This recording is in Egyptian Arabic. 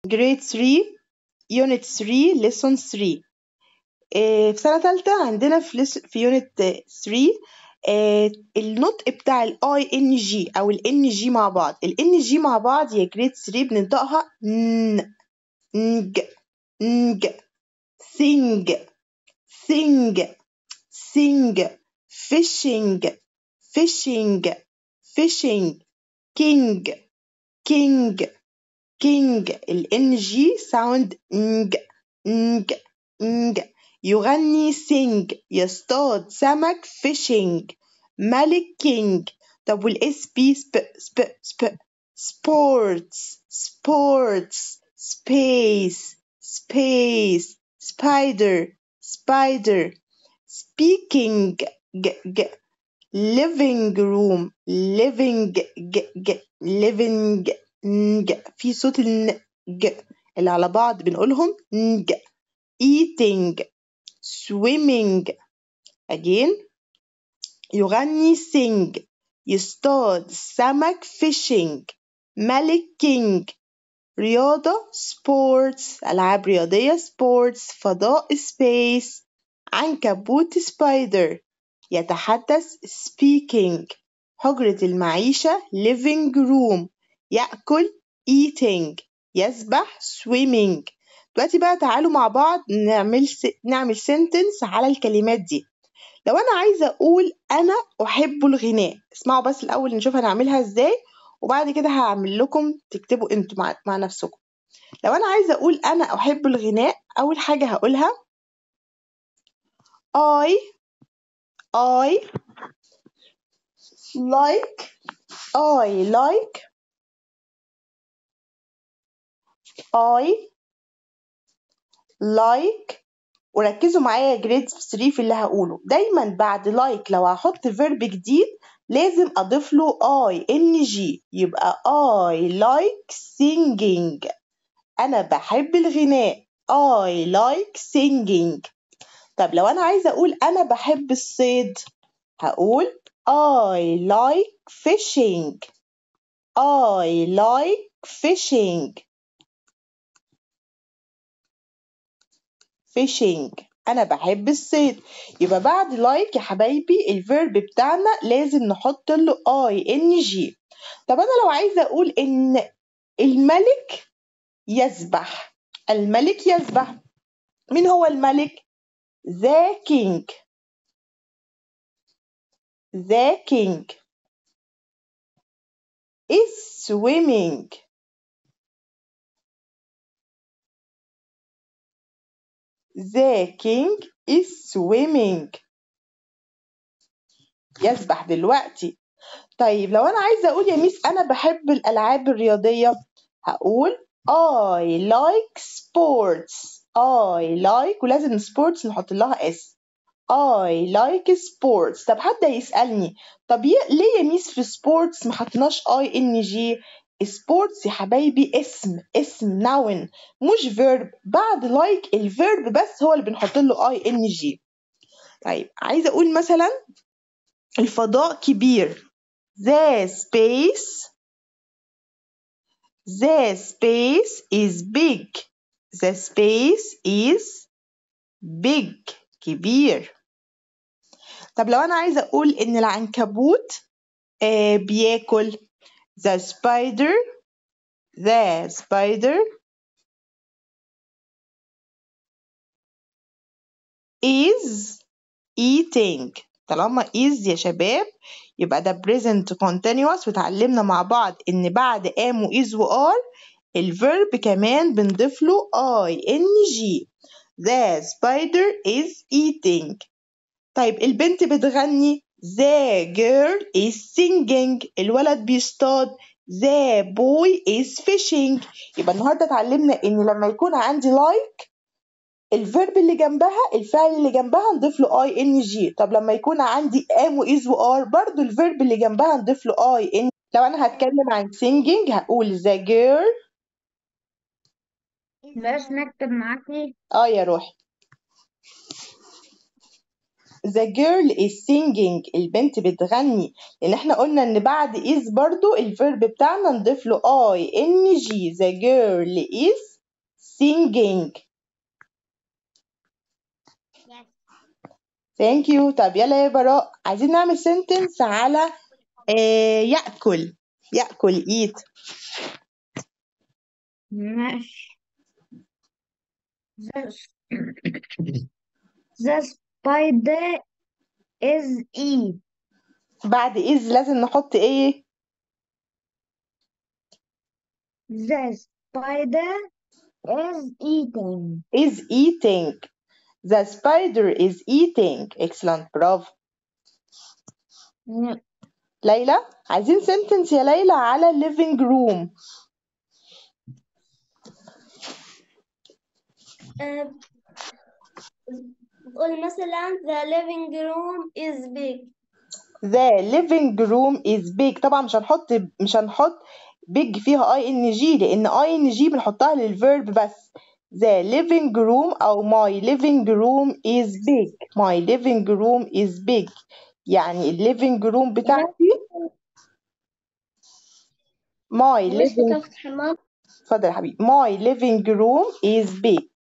grade 3 unit 3 lesson 3 آه، في سنة تالتة عندنا في لس- في unit 3 آه، النطق بتاع ال ing أو ال ng مع بعض ال ng مع بعض يا grade 3 بننطقها ن نج نج sing sing sing fishing fishing fishing king king king ال ng sound نج نج نج يغني sing يصطاد سمك fishing ملك king طب والاس بي سب سب سب sports sports space space spider spider speaking ج ج living room living ج ج living ج في صوت الن ج اللي على بعض بنقولهم نج eating swimming again يغني sing يصطاد سمك fishing ملك king رياضة sports ألعاب رياضية sports فضاء space عنكبوت spider يتحدث speaking حجرة المعيشة living room يأكل eating يسبح swimming دلوقتي بقى تعالوا مع بعض نعمل س... نعمل sentence على الكلمات دي لو أنا عايزة أقول أنا أحب الغناء اسمعوا بس الأول نشوف هنعملها إزاي وبعد كده هعمل لكم تكتبوا انتوا مع, مع نفسكم لو أنا عايزة أقول أنا أحب الغناء أول حاجة هقولها I I like I like I like وركزوا معايا يا جريد 3 في اللي هقوله دايما بعد like لو هحط verb جديد لازم اضيف له I ng يبقى I like singing انا بحب الغناء I like singing طب لو انا عايزه اقول انا بحب الصيد هقول I like fishing I like fishing fishing أنا بحب الصيد يبقى بعد like يا حبايبي الفيرب بتاعنا لازم نحط له I N G طب أنا لو عايزة أقول إن الملك يسبح الملك يسبح مين هو الملك؟ The king The king is swimming The king is swimming يسبح دلوقتي طيب لو أنا عايزة أقول يا ميس أنا بحب الألعاب الرياضية هقول I like sports I like ولازم sports نحط لها اس I like sports طب حد يسألني طب ي- ليه يا ميس في sports ما حطيناش I N G sports يا حبايبي اسم اسم noun مش verb بعد like الفيرب بس هو اللي بنحط له I N G طيب عايزة أقول مثلا الفضاء كبير The space The space is big The space is big كبير طب لو أنا عايزة أقول إن العنكبوت آه بياكل The spider The spider is eating طالما is يا شباب يبقى ده present continuous وتعلمنا مع بعض إن بعد am و is و are الفيرب كمان بنضيف له ing The spider is eating طيب البنت بتغني The girl is singing الولد بيصطاد The boy is fishing يبقى النهارده اتعلمنا ان لما يكون عندي like الفيرب اللي جنبها الفعل اللي جنبها نضيف له اي ان جي طب لما يكون عندي ام واز وار برضو الفيرب اللي جنبها نضيف له اي ان لو انا هتكلم عن singing هقول the girl بس نكتب معاكي اه يا روحي The girl is singing البنت بتغني لان احنا قلنا ان بعد is برضو الفيرب بتاعنا نضيف له I N G the girl is singing Yes. thank you طب يلا يا براء عايزين نعمل sentence على آه يأكل يأكل eat ماشي The, the spider is eat. بعد is لازم نحط ايه The spider is eating. is eating the spider is eating excellent برافو ن- ليلى عايزين sentence يا ليلى على living room آه، قول مثلا the living room is big the living room is big طبعا مش هنحط مش هنحط big فيها اي ان جي لان اي ان جي بنحطها للفيرب بس the living room او my living room is big my living room is big يعني الليفينج روم بتاعتي my مش living تفتح الماء اتفضل يا حبيبي my living room is big